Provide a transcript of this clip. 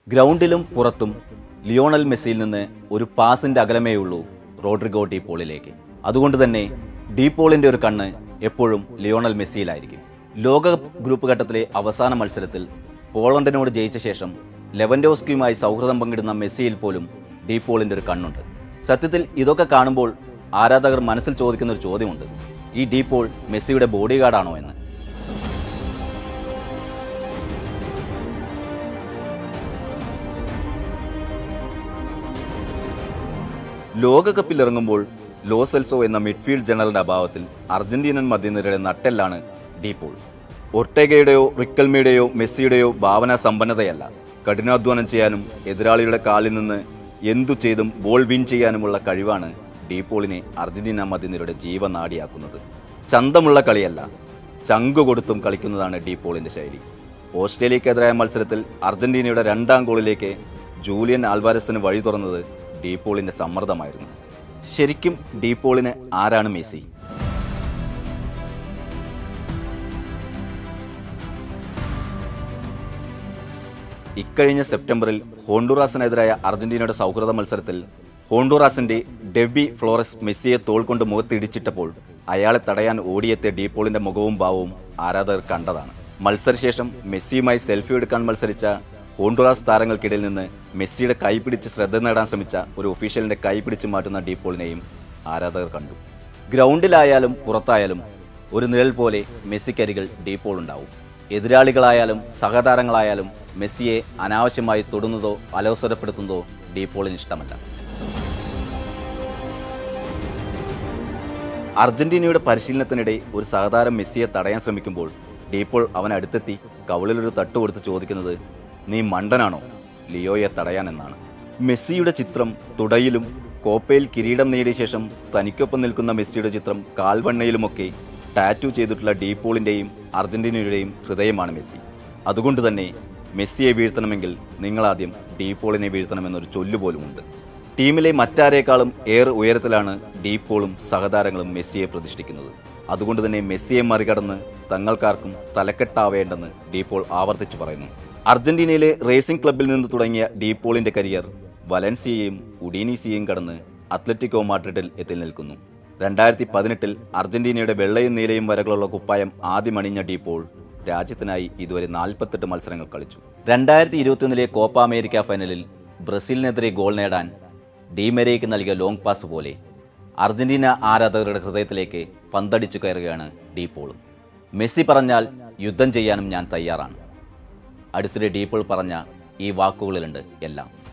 ഗ്രൗണ്ടിലും പുറത്തും ലിയോണൽ മെസ്സിയിൽ നിന്ന് ഒരു പാസിന്റെ അകലമേ ഉള്ളൂ റോഡ്രിഗോ ഡി പോളിലേക്ക് അതുകൊണ്ട് തന്നെ ഡി പോളിന്റെ ഒരു കണ്ണ് എപ്പോഴും ലിയോണൽ മെസ്സിയിലായിരിക്കും ലോകകപ്പ് ഗ്രൂപ്പ് ഘട്ടത്തിലെ അവസാന മത്സരത്തിൽ പോളണ്ടിനോട് ജയിച്ച ശേഷം ലെവൻഡോസ്കിയുമായി സൗഹൃദം പങ്കിടുന്ന മെസ്സിയിൽ പോലും ഡി പോളിന്റെ ഒരു കണ്ണുണ്ട് സത്യത്തിൽ ഇതൊക്കെ കാണുമ്പോൾ ആരാധകർ മനസ്സിൽ ചോദിക്കുന്ന ഒരു ചോദ്യമുണ്ട് ഈ ഡി പോൾ മെസ്സിയുടെ ബോഡി ഗാർഡാണോ എന്ന് ലോകകപ്പിൽ ഇറങ്ങുമ്പോൾ ലോസെൽസോ എന്ന മിഡ്ഫീൽഡ് ജനറലിന്റെ അഭാവത്തിൽ അർജന്റീനൻ മധ്യനിരയുടെ നട്ടെല്ലാണ് ഡീപോൾ ഒർട്ടേഗയുടെയോ റിക്കൽമിയുടെയോ മെസ്സിയുടെയോ ഭാവന സമ്പന്നതയല്ല കഠിനാധ്വാനം ചെയ്യാനും എതിരാളിയുടെ കാലിൽ നിന്ന് എന്തു ചെയ്തും ബോൾ വിൻ ചെയ്യാനുമുള്ള കഴിവാണ് ഡീപോളിനെ അർജന്റീന മധ്യനിരയുടെ ജീവനാടിയാക്കുന്നത് ചന്തമുള്ള കളിയല്ല ചങ്കു കൊടുത്തും കളിക്കുന്നതാണ് ഡീപോളിന്റെ ശൈലി ഓസ്ട്രേലിയക്കെതിരായ മത്സരത്തിൽ അർജന്റീനയുടെ രണ്ടാം ഗോളിലേക്ക് ജൂലിയൻ ആൽവാരസിന് വഴി തുറന്നത് ഡീപോളിന്റെ സമ്മർദ്ദമായിരുന്നു ശരിക്കും ഡീപോളിന് ആരാണ് മെസ്സി ഇക്കഴിഞ്ഞ സെപ്റ്റംബറിൽ ഹോണ്ടുറാസിനെതിരായ അർജന്റീനയുടെ സൗഹൃദ മത്സരത്തിൽ ഹോണ്ടുറാസിന്റെ ഡെബി ഫ്ലോറസ് മെസ്സിയെ തോൾ കൊണ്ട് മുഖത്തിടിച്ചിട്ടപ്പോൾ അയാളെ തടയാൻ ഓടിയെത്തിയ ഡീപോളിന്റെ മുഖവും ഭാവവും ആരാധകർ കണ്ടതാണ് മത്സരശേഷം മെസ്സിയുമായി സെൽഫി എടുക്കാൻ മത്സരിച്ച ഹോണ്ടുറാസ് താരങ്ങൾക്കിടയിൽ നിന്ന് മെസ്സിയുടെ കൈ പിടിച്ച് ശ്രദ്ധ നേടാൻ ശ്രമിച്ച ഒരു ഒഫീഷ്യലിന്റെ കൈ പിടിച്ച് മാറ്റുന്ന ഡീപോളിനെയും ആരാധകർ കണ്ടു ഗ്രൗണ്ടിലായാലും പുറത്തായാലും ഒരു നിഴൽ പോലെ മെസ്സിക്കരികൾ ഡീപോൾ ഉണ്ടാവും എതിരാളികളായാലും സഹതാരങ്ങളായാലും മെസ്സിയെ അനാവശ്യമായി തൊടുന്നതോ അലോസരപ്പെടുത്തുന്നതോ ഡീപോളിന് ഇഷ്ടമല്ല അർജന്റീനയുടെ പരിശീലനത്തിനിടെ ഒരു സഹതാരം മെസ്സിയെ തടയാൻ ശ്രമിക്കുമ്പോൾ ഡീപ്പോൾ അവൻ അടുത്തെത്തി കവിളിലൊരു തട്ട് കൊടുത്ത് ചോദിക്കുന്നത് നീ മണ്ടനാണോ ലിയോയെ തടയാൻ എന്നാണ് മെസ്സിയുടെ ചിത്രം തുടയിലും കോപ്പയിൽ കിരീടം നേടിയ ശേഷം തനിക്കൊപ്പം നിൽക്കുന്ന മെസ്സിയുടെ ചിത്രം കാൽവണ്ണയിലുമൊക്കെ ടാറ്റു ചെയ്തിട്ടുള്ള ഡീപോളിൻ്റെയും അർജന്റീനയുടെയും ഹൃദയമാണ് മെസ്സി അതുകൊണ്ട് തന്നെ മെസ്സിയെ വീഴ്ത്തണമെങ്കിൽ നിങ്ങളാദ്യം ഡീപോളിനെ വീഴ്ത്തണമെന്നൊരു ചൊല്ലുപോലുമുണ്ട് ടീമിലെ മറ്റാരേക്കാളും ഏറെ ഉയരത്തിലാണ് ഡീപോളും സഹതാരങ്ങളും മെസ്സിയെ പ്രതിഷ്ഠിക്കുന്നത് അതുകൊണ്ട് തന്നെ മെസ്സിയെ മറികടന്ന് തങ്ങൾക്കാർക്കും തലക്കെട്ടാവേണ്ടെന്ന് ഡീപോൾ ആവർത്തിച്ചു പറയുന്നു അർജന്റീനയിലെ റേസിംഗ് ക്ലബിൽ നിന്ന് തുടങ്ങിയ ഡീപോളിന്റെ കരിയർ വലൻസിയയും ഉഡീനീസിയയും കടന്ന് അത്ലറ്റിക്കോ മാഡ്രിഡിൽ എത്തി നിൽക്കുന്നു രണ്ടായിരത്തി പതിനെട്ടിൽ അർജന്റീനയുടെ വെള്ളയും നീലയും വരകളുള്ള കുപ്പായം ആദ്യം അണിഞ്ഞ ഡീപോൾ രാജ്യത്തിനായി ഇതുവരെ നാൽപ്പത്തെട്ട് മത്സരങ്ങൾ കളിച്ചു രണ്ടായിരത്തി ഇരുപത്തിയൊന്നിലെ കോപ്പ അമേരിക്ക ഫൈനലിൽ ബ്രസീലിനെതിരെ ഗോൾ നേടാൻ ഡീമെരയ്ക്ക് നൽകിയ ലോങ് പാസ് പോലെ അർജന്റീന ആരാധകരുടെ ഹൃദയത്തിലേക്ക് പന്തടിച്ചു കയറുകയാണ് ഡീപോളും മെസ്സി പറഞ്ഞാൽ യുദ്ധം ചെയ്യാനും ഞാൻ തയ്യാറാണ് അടുത്തിടെ ഡീപോൾ പറഞ്ഞ ഈ വാക്കുകളിലുണ്ട് എല്ലാം